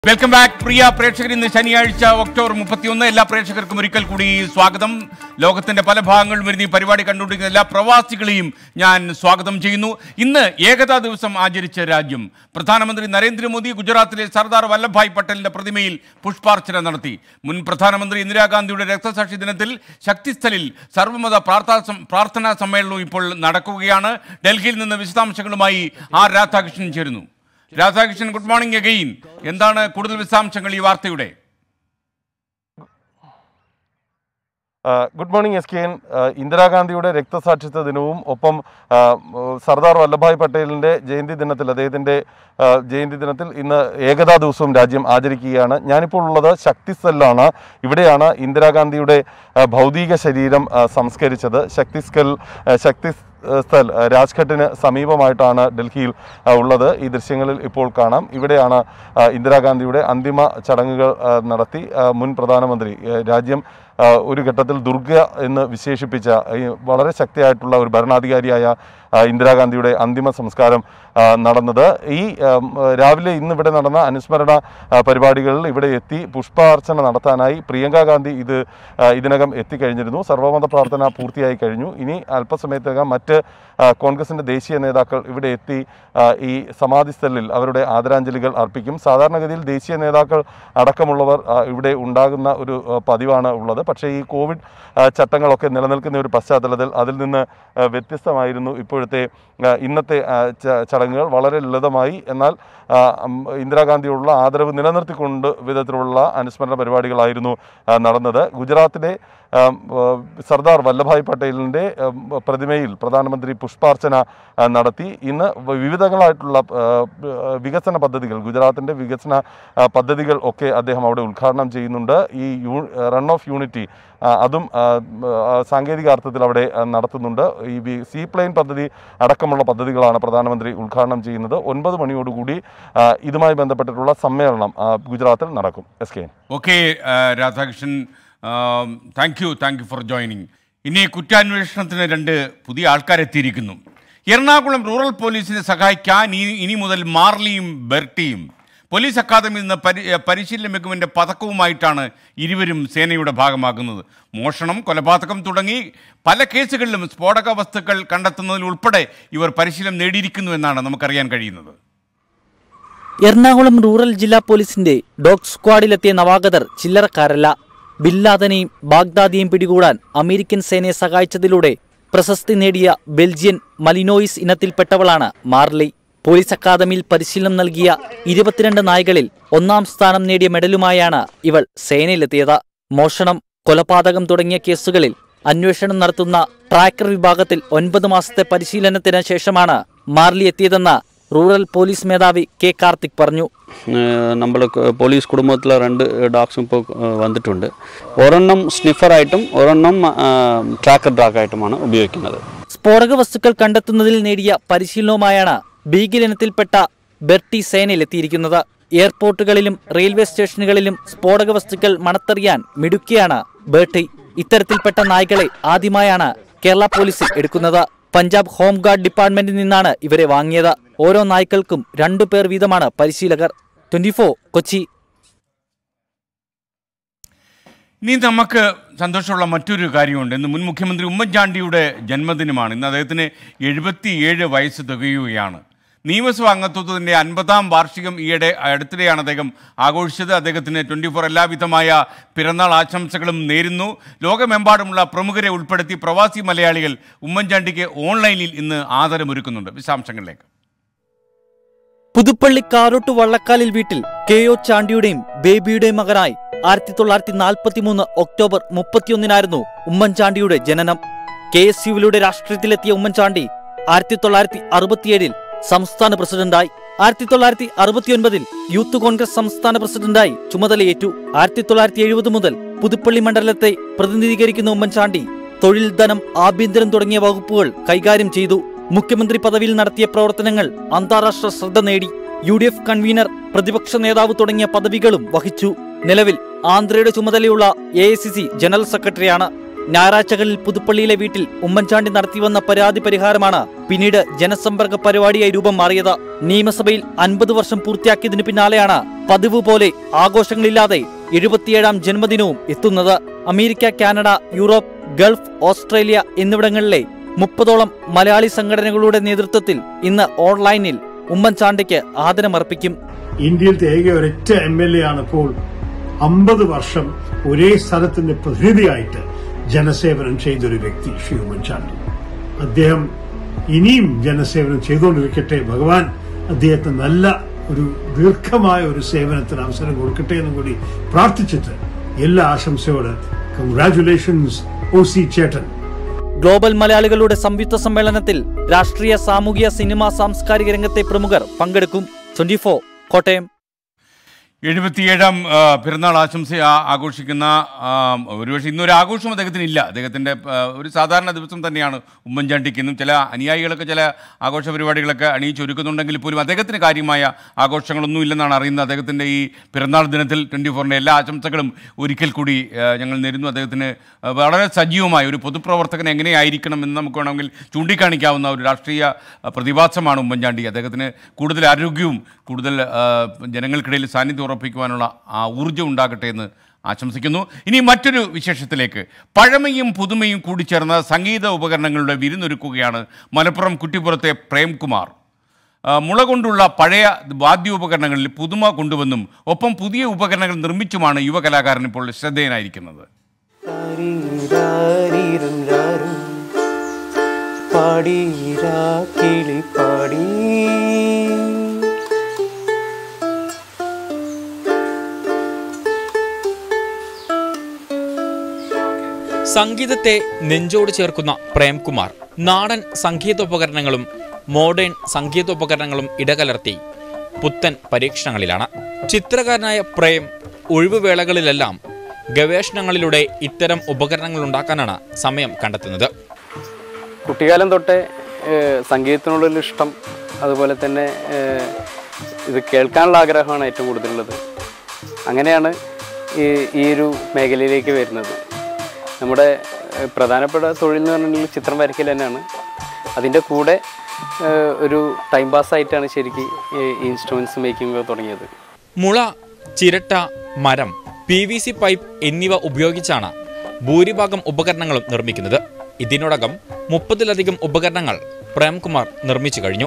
Welcome back പ്രിയ പ്രേക്ഷകർ ഇന്ന് ശനിയാഴ്ച ഒക്ടോബർ മുപ്പത്തിയൊന്ന് എല്ലാ പ്രേക്ഷകർക്കും ഒരിക്കൽ കൂടി സ്വാഗതം ലോകത്തിന്റെ പല ഭാഗങ്ങളിലും വരുന്ന ഈ പരിപാടി കണ്ടുകൊണ്ടിരിക്കുന്ന എല്ലാ പ്രവാസികളെയും ഞാൻ സ്വാഗതം ചെയ്യുന്നു ഇന്ന് ഏകതാ ദിവസം ആചരിച്ച രാജ്യം പ്രധാനമന്ത്രി നരേന്ദ്രമോദി ഗുജറാത്തിലെ സർദാർ വല്ലഭായ് പട്ടേലിന്റെ പ്രതിമയിൽ പുഷ്പാർച്ചന നടത്തി മുൻ പ്രധാനമന്ത്രി ഇന്ദിരാഗാന്ധിയുടെ രക്തസാക്ഷി ദിനത്തിൽ ശക്തിസ്ഥലിൽ സർവ്വമത പ്രാർത്ഥനാ പ്രാർത്ഥനാ സമ്മേളനവും ഇപ്പോൾ നടക്കുകയാണ് ഡൽഹിയിൽ നിന്ന് വിശദാംശങ്ങളുമായി ആർ രാധാകൃഷ്ണൻ ചേരുന്നു രാധാകൃഷ്ണൻ ഗുഡ് മോർണിംഗ് അഗെയിൻ എന്താണ് കൂടുതൽ വിശദാംശങ്ങൾ ഈ വാർത്തയുടെ ആ, good morning S K N ആ, ഇന്ദിരാഗാന്ധിയുടെ രക്തസാക്ഷിത്വ ദിനവും ഒപ്പം ആ, ഉം, സർദാർ വല്ലഭായ് പട്ടേലിൻ്റെ ജയന്തി ദിനത്തിൽ അദ്ദേഹത്തിൻ്റെ ആ, ജയന്തി ദിനത്തിൽ ഇന്ന് ഏകതാ ദിവസവും രാജ്യം ആചരിക്കുകയാണ് ഞാനിപ്പോൾ ഉള്ളത് ശക്തി സ്ഥലിലാണ് ഇവിടെയാണ് ഇന്ദിരാഗാന്ധിയുടെ ആ, ഭൗതിക ശരീരം ആ, സംസ്കരിച്ചത് ശക്തി സ്കൽ ആ, ശക്തി സ്ഥൽ ആ, രാജ്ഘട്ടിന് സമീപമായിട്ടാണ് ഡൽഹിയിൽ ആ, ഉള്ളത് ഈ ദൃശ്യങ്ങളിൽ ഇപ്പോൾ കാണാം ഇവിടെയാണ് ആ, ഇന്ദിരാഗാന്ധിയുടെ അന്തിമ ചടങ്ങുകൾ ആ, നടത്തി ആ, മുൻ പ്രധാനമന്ത്രി ആ, രാജ്യം ആ, ഒരു ഘട്ടത്തിൽ ദുർഗ എന്ന് വിശേഷിപ്പിച്ച ഈ വളരെ ശക്തിയായിട്ടുള്ള ഒരു ഭരണാധികാരിയായ ആ, ഇന്ദിരാഗാന്ധിയുടെ അന്തിമ സംസ്കാരം ആ, നടന്നത് ഈ ആം, രാവിലെ ഇന്ന് ഇവിടെ നടന്ന അനുസ്മരണ ആ, പരിപാടികളിൽ ഇവിടെ എത്തി പുഷ്പാർച്ചന നടത്താനായി പ്രിയങ്ക ഗാന്ധി ഇത് ആ, ഇതിനകം എത്തിക്കഴിഞ്ഞിരുന്നു സർവമത പ്രാർത്ഥന പൂർത്തിയായി കഴിഞ്ഞു ഇനി അല്പസമയത്തിനകം മറ്റ് ആ, കോൺഗ്രസിന്റെ ദേശീയ നേതാക്കൾ ഇവിടെ എത്തി ആ, ഈ സമാധി സ്ഥലിൽ അവരുടെ ആദരാഞ്ജലികൾ അർപ്പിക്കും സാധാരണഗതിയിൽ ദേശീയ നേതാക്കൾ അടക്കമുള്ളവർ ആ, ഇവിടെ ഉണ്ടാകുന്ന ഒരു ആ, പതിവാണ് ഉള്ളത് പക്ഷേ ഈ കോവിഡ് ആ, ചട്ടങ്ങളൊക്കെ നിലനിൽക്കുന്ന ഒരു പശ്ചാത്തലത്തിൽ അതിൽ നിന്ന് ആ, വ്യത്യസ്തമായിരുന്നു ഇപ്പോഴത്തെ ആ, ഇന്നത്തെ ആ, ച- ചടങ്ങുകൾ വളരെ ലളിതമായി എന്നാൽ ആ, ഉം, ഇന്ദിരാഗാന്ധിയോടുള്ള ആദരവ് നിലനിർത്തിക്കൊണ്ട് വിധത്തിലുള്ള അനുസ്മരണ പരിപാടികളായിരുന്നു ആ, നടന്നത് ഗുജറാത്തിലെ ആം, ആ, സർദാർ വല്ലഭായ് പട്ടേലിൻ്റെ ആം, പ്രതിമയിൽ പ്രധാനമന്ത്രി പുഷ്പാർച്ചന ആ, നടത്തി ഇന്ന് വ- വിവിധങ്ങളായിട്ടുള്ള ആ, ആ, വികസന പദ്ധതികൾ ഗുജറാത്തിൻ്റെ വികസന ആ, പദ്ധതികൾ ഒക്കെ അദ്ദേഹം അവിടെ ഉദ്ഘാടനം ചെയ്യുന്നുണ്ട് ഈ യൂ റൺ ഓഫ് യൂണിറ്റി ആ, അതും ആ, ആ, സാങ്കേതിക അർത്ഥത്തിൽ അവിടെ ആ, നടത്തുന്നുണ്ട് ഈ വി- സീ പ്ലെയിൻ പദ്ധതി അടക്കമുള്ള പദ്ധതികളാണ് പ്രധാനമന്ത്രി ഉദ്ഘാടനം ചെയ്യുന്നത് ഒൻപത് മണിയോടുകൂടി ആ, ഇതുമായി ബന്ധപ്പെട്ടിട്ടുള്ള സമ്മേളനം ആ, ഗുജറാത്തിൽ നടക്കും S K okay Radhakrishnan thank you thank you for joining ഇനി കുറ്റാന്വേഷണത്തിന് രണ്ട് പുതിയ ആൾക്കാരെത്തിയിരിക്കുന്നു എറണാകുളം റൂറൽ പോലീസിനെ സഹായിക്കാൻ ഇനി ഇനി മുതൽ മാർലിയും ബെർട്ടിയും പോലീസ് അക്കാദമിയിൽ നിന്ന് പരി പരിശീലന മികവിൻ്റെ പതക്കവുമായിട്ടാണ് ഇരുവരും സേനയുടെ ഭാഗമാകുന്നത് മോഷണം കൊലപാതകം തുടങ്ങി പല കേസുകളിലും സ്ഫോടക വസ്തുക്കൾ കണ്ടെത്തുന്നതിൽ ഉൾപ്പെടെ ഇവർ പരിശീലനം നേടിയിരിക്കുന്നു എന്നാണ് നമുക്കറിയാൻ കഴിയുന്നത് എറണാകുളം റൂറൽ ജില്ലാ പോലീസിന്റെ ഡോഗ് സ്ക്വാഡിലെത്തിയ നവാഗതർ ചില്ലറക്കാരല്ല ബില്ലാദനെയും ബാഗ്ദാദിയെയും പിടികൂടാൻ അമേരിക്കൻ സേനയെ സഹായിച്ചതിലൂടെ പ്രശസ്തി നേടിയ ബെൽജിയൻ മലിനോയിസ് ഇനത്തിൽപ്പെട്ടവളാണ് മാർലി പോലീസ് അക്കാദമിയിൽ പരിശീലനം നൽകിയ ഇരുപത്തിരണ്ട് നായകളിൽ ഒന്നാം സ്ഥാനം നേടിയ മെഡലുമായാണ് ഇവൾ സേനയിലെത്തിയത് മോഷണം കൊലപാതകം തുടങ്ങിയ കേസുകളിൽ അന്വേഷണം നടത്തുന്ന ട്രാക്കർ വിഭാഗത്തിൽ ഒൻപത് മാസത്തെ പരിശീലനത്തിന് ശേഷമാണ് മാർലി എത്തിയതെന്ന് റൂറൽ പോലീസ് മേധാവി കെ കാർത്തിക് പറഞ്ഞു നമ്മൾ പോലീസ് കുടുംബത്തിൽ രണ്ട് ഡോഗ്സും ഇപ്പോൾ വന്നിട്ടുണ്ട് ഒരെണ്ണം സ്നിഫറായിട്ടും ഒരെണ്ണം ട്രാക്കർ ഡോഗായിട്ടുമാണ് ഉപയോഗിക്കുന്നത് സ്ഫോടക വസ്തുക്കൾ കണ്ടെത്തുന്നതിൽ നേടിയ പരിശീലനവുമായാണ് ബീഗിൽ ഇനത്തിൽപ്പെട്ട ബെർട്ടി സേനയിലെത്തിയിരിക്കുന്നത് എയർപോർട്ടുകളിലും റെയിൽവേ സ്റ്റേഷനുകളിലും സ്ഫോടക വസ്തുക്കൾ മണത്തെറിയാൻ മിടുക്കിയാണ് ബേർട്ടി ഇത്തരത്തിൽപ്പെട്ട നായ്ക്കളെ ആദ്യമായാണ് കേരള പോലീസിൽ എടുക്കുന്നത് പഞ്ചാബ് ഹോം ഗാർഡ് ഡിപ്പാർട്ട്മെന്റിൽ നിന്നാണ് ഇവരെ വാങ്ങിയത് ഓരോ നായ്ക്കൾക്കും രണ്ടു പേർ വീതമാണ് പരിശീലകർ ട്വന്റി കൊച്ചി ഇനി നമുക്ക് സന്തോഷമുള്ള മറ്റൊരു കാര്യമുണ്ട് ഇന്ന് മുൻ മുഖ്യമന്ത്രി ഉമ്മൻചാണ്ടിയുടെ ജന്മദിനമാണ് ഇന്ന് അദ്ദേഹത്തിന് എഴുപത്തിയേഴ് വയസ്സ് തികയുകയാണ് നിയമസഭാ അംഗത്വത്തിൻ്റെ അൻപതാം വാർഷികം ഈയിടെ അടുത്തിടെയാണ് അദ്ദേഹം ആഘോഷിച്ചത് അദ്ദേഹത്തിന് ട്വൻറ്റി ഫോർ എല്ലാവിധമായ പിറന്നാൾ ആശംസകളും നേരുന്നു ലോകമെമ്പാടുമുള്ള പ്രമുഖരെ ഉൾപ്പെടുത്തി പ്രവാസി മലയാളികൾ ഉമ്മൻചാണ്ടിക്ക് ഓൺലൈനിൽ ഇന്ന് ആദരമൊരുക്കുന്നുണ്ട് വിശദാംശങ്ങളിലേക്ക് പുതുപ്പള്ളി കാരോട്ട് വള്ളക്കാലിൽ വീട്ടിൽ കെ ഒ ചാണ്ടിയുടെയും ബേബിയുടെയും മകനായി ആയിരത്തി തൊള്ളായിരത്തി നാൽപ്പത്തി മൂന്ന് ഒക്ടോബർ മുപ്പത്തിയൊന്നിനായിരുന്നു ഉമ്മൻചാണ്ടിയുടെ ജനനം കെ എസ് യുവിലൂടെ രാഷ്ട്രീയത്തിലെത്തിയ ഉമ്മൻചാണ്ടി ആയിരത്തി തൊള്ളായിരത്തി അറുപത്തിയേഴിൽ സംസ്ഥാന പ്രസിഡന്റായി ആയിരത്തി തൊള്ളായിരത്തി അറുപത്തിയൊൻപതിൽ യൂത്ത് കോൺഗ്രസ് സംസ്ഥാന പ്രസിഡന്റായി ചുമതലയേറ്റു ആയിരത്തി തൊള്ളായിരത്തി എഴുപത് മുതൽ പുതുപ്പള്ളി മണ്ഡലത്തെ പ്രതിനിധീകരിക്കുന്ന ഉമ്മൻചാണ്ടി തൊഴിൽ ധനം ആഭ്യന്തരം തുടങ്ങിയ വകുപ്പുകൾ കൈകാര്യം ചെയ്തു മുഖ്യമന്ത്രി പദവിയിൽ നടത്തിയ പ്രവർത്തനങ്ങൾ അന്താരാഷ്ട്ര ശ്രദ്ധ നേടി യു ഡി എഫ് കൺവീനർ പ്രതിപക്ഷ നേതാവ് തുടങ്ങിയ പദവികളും വഹിച്ചു നിലവിൽ ആന്ധ്രയുടെ ചുമതലയുള്ള എ ജനറൽ സെക്രട്ടറിയാണ് ഞായറാഴ്ചകളിൽ പുതുപ്പള്ളിയിലെ വീട്ടിൽ ഉമ്മൻചാണ്ടി നടത്തിവന്ന പരാതി പരിഹാരമാണ് പിന്നീട് ജനസമ്പർക്ക പരിപാടിയായി രൂപം മാറിയത് നിയമസഭയിൽ അൻപത് വർഷം പൂർത്തിയാക്കിയതിനു പിന്നാലെയാണ് പതിവ് പോലെ ആഘോഷങ്ങളില്ലാതെ എഴുപത്തിയേഴാം ജന്മദിനവും എത്തുന്നത് America Canada Europe Gulf Australia Malayali മുപ്പതോളം മലയാളി സംഘടനകളുടെ നേതൃത്വത്തിൽ ഇന്ന് ഓൺലൈനിൽ ഉമ്മൻചാണ്ടിക്ക് ആദരമർപ്പിക്കും ഇന്ത്യയിലത്തെ ഏക ഒരൊറ്റ എം എൽ എ ആണ് ഇപ്പോൾ അമ്പത് വർഷം ഒരേ സ്ഥലത്തിന്റെ പ്രതിനിധിയായിട്ട് ജനസേവനം ചെയ്തൊരു വ്യക്തി ശ്രീ ഉമ്മൻചാണ്ടി അദ്ദേഹം ഇനിയും ജനസേവനം ചെയ്തുകൊണ്ടിരിക്കട്ടെ ഭഗവാൻ അദ്ദേഹത്തിന് നല്ല ഒരു ദീർഘമായ ഒരു സേവനത്തിന് അവസരം കൊടുക്കട്ടെ എന്നും കൂടി പ്രാർത്ഥിച്ചിട്ട് എല്ലാ ആശംസയോട് കൺഗ്രാറ്റുലേഷൻസ് ഒ സി ചേട്ടൻ ഗ്ലോബൽ മലയാളികളുടെ സംയുക്ത സമ്മേളനത്തിൽ രാഷ്ട്രീയ സാമൂഹിക സിനിമാ സാംസ്കാരിക രംഗത്തെ പ്രമുഖർ പങ്കെടുക്കും ട്വന്റി കോട്ടയം എഴുപത്തിയേഴാം ആ, പിറന്നാൾ ആശംസ ആ- ആഘോഷിക്കുന്ന ആ, ഒരുപക്ഷെ ഇന്നൊരു ആഘോഷം അദ്ദേഹത്തിന് ഇല്ല അദ്ദേഹത്തിൻ്റെ ആ, ഒരു സാധാരണ ദിവസം തന്നെയാണ് ഉമ്മൻചാണ്ടിക്ക് ഇന്നും ചില അനുയായികളൊക്കെ ചില ആഘോഷ പരിപാടികളൊക്കെ അണിയിച്ചൊരുക്കുന്നുണ്ടെങ്കിൽ പോലും അദ്ദേഹത്തിന് കാര്യമായ ആഘോഷങ്ങളൊന്നും ഇല്ലെന്നാണ് അറിയുന്നത് അദ്ദേഹത്തിൻ്റെ ഈ പിറന്നാൾ ദിനത്തിൽ ട്വൻറ്റി ഫോറിൻ്റെ എല്ലാ ആശംസകളും ഒരിക്കൽ കൂടി ആ, ഞങ്ങൾ നേരുന്നു അദ്ദേഹത്തിന് ആ, വളരെ സജീവമായ ഒരു പൊതുപ്രവർത്തകൻ എങ്ങനെയായിരിക്കണം എന്ന് നമുക്ക് വേണമെങ്കിൽ ചൂണ്ടിക്കാണിക്കാവുന്ന ഒരു രാഷ്ട്രീയ ആ, പ്രതിഭാസമാണ് ഉമ്മൻചാണ്ടി അദ്ദേഹത്തിന് കൂടുതൽ ആരോഗ്യവും കൂടുതൽ ആ, ജനങ്ങൾക്കിടയിൽ സാന്നിധ്യം ഉറപ്പിക്കുവാനുള്ള ആ ഊർജ്ജം ഉണ്ടാകട്ടെ എന്ന് ആശംസിക്കുന്നു ഇനി മറ്റൊരു വിശേഷത്തിലേക്ക് പഴമയും പുതുമയും കൂടിച്ചേർന്ന സംഗീത ഉപകരണങ്ങളുടെ വിരുന്നൊരുക്കുകയാണ് മലപ്പുറം കുറ്റിപ്പുറത്തെ പ്രേംകുമാർ ആ, മുള കൊണ്ടുള്ള പഴയ വാദ്യോപകരണങ്ങളിൽ പുതുമ കൊണ്ടുവന്നും ഒപ്പം പുതിയ ഉപകരണങ്ങൾ നിർമ്മിച്ചുമാണ് യുവകലാകാരൻ ഇപ്പോൾ ശ്രദ്ധേയനായിരിക്കുന്നത് രാരീരാരീരം രാരും പാടീരാ കിളി പാടി സംഗീതത്തെ നെഞ്ചോട് ചേർക്കുന്ന പ്രേംകുമാർ നാടൻ സംഗീതോപകരണങ്ങളും മോഡേൺ സംഗീതോപകരണങ്ങളും ഇടകലർത്തി പുത്തൻ പരീക്ഷണങ്ങളിലാണ് ചിത്രകാരനായ പ്രേം ഒഴിവുവേളകളിലെല്ലാം ഗവേഷണങ്ങളിലൂടെ ഇത്തരം ഉപകരണങ്ങൾ ഉണ്ടാക്കാനാണ് സമയം കണ്ടെത്തുന്നത് കുട്ടിക്കാലം തൊട്ടേ ഏഹ്, സംഗീതത്തിനുള്ളൊരു ഇഷ്ടം അതുപോലെ തന്നെ ഏഹ്, ഇത് കേൾക്കാനുള്ള ആഗ്രഹമാണ് ഏറ്റവും കൂടുതലുള്ളത് അങ്ങനെയാണ് ഈ ഈ ഒരു മേഖലയിലേക്ക് വരുന്നത് നമ്മുടെ ഏഹ്, പ്രധാനപ്പെട്ട തൊഴിൽ എന്ന് പറഞ്ഞിട്ടുണ്ടെങ്കിൽ ചിത്രം വരയ്ക്കൽ തന്നെയാണ് അതിൻ്റെ കൂടെ ഏഹ്, ഒരു ടൈം പാസ്സായിട്ടാണ് ശരിക്കും ഈ ഇൻസ്ട്രുമെൻറ്റ്സ് മേക്കിംഗ് തുടങ്ങിയത് മുള ചിരട്ട മരം പി വി സി പൈപ്പ് എന്നിവ ഉപയോഗിച്ചാണ് ഭൂരിഭാഗം ഉപകരണങ്ങളും നിർമ്മിക്കുന്നത് ഇതിനോടകം മുപ്പതിലധികം ഉപകരണങ്ങൾ പ്രേംകുമാർ നിർമ്മിച്ചു കഴിഞ്ഞു